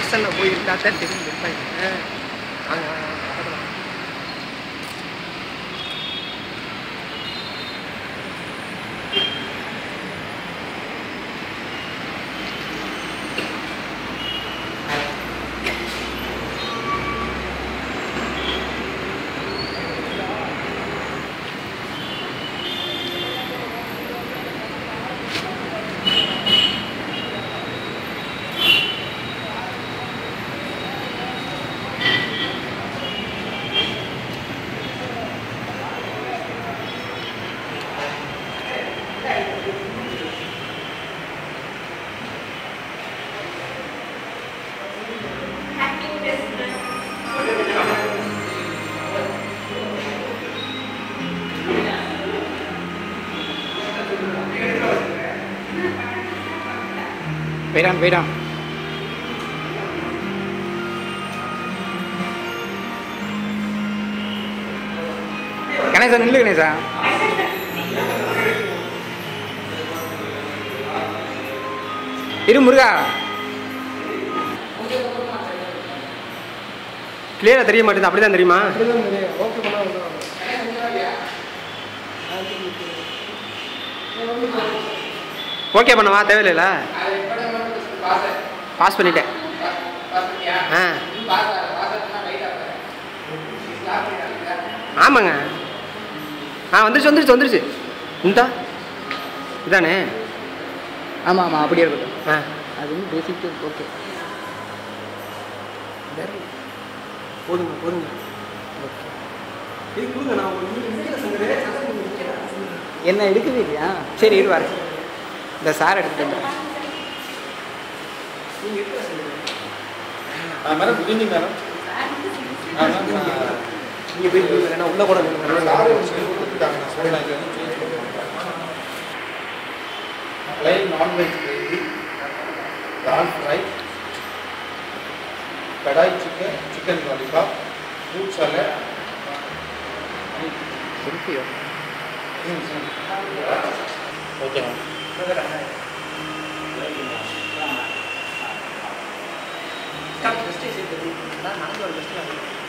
வாசல்ல போய் இருந்தா தான் தெரியும் இருப்பாங்க வாங்க வாங்க, வாங்க, பக்கத்துல வாங்க. போயிடான் போயிடான் கணேசா நில்லு கணேசா இரு முருகா கிளியரா தெரிய மாட்டேங்குது அப்படிதான் தெரியுமா ஓகே பண்ணா ஓகே பண்ணவா தேவையில்ல பாஸ் பண்ணிட்டேன் ஆ ஆமாங்க ஆ வந்துருச்சு வந்துருச்சு வந்துருச்சு இந்தா இதானே ஆமாம் ஆமாம் அப்படியே இருக்கட்டும் ஆ அது வந்து பேசிக் ஓகே போதுங்க போதுங்க இது கொடுங்க நான் உங்களுக்கு நிற்கிற சொன்னது என்ன எடுக்கவே இல்லையா சரி இரு வரேன் இந்த சார் எடுத்துட்டு வந்துடுறேன். மேடம் குட் ஈவினிங் மேடம் நீங்கள் போய் கொடுங்க நான் உள்ளே கூட நில்லுங்க. plain non-veg gravy, dal fry, kadai chicken, chicken lollipop, fruit salad. செல்ஃபியோ ஓகே மேம் ஸ்டார்ட் ஃபஸ்ட்டே சேர்த்து நான் நடந்து வர ஃபஸ்ட்டு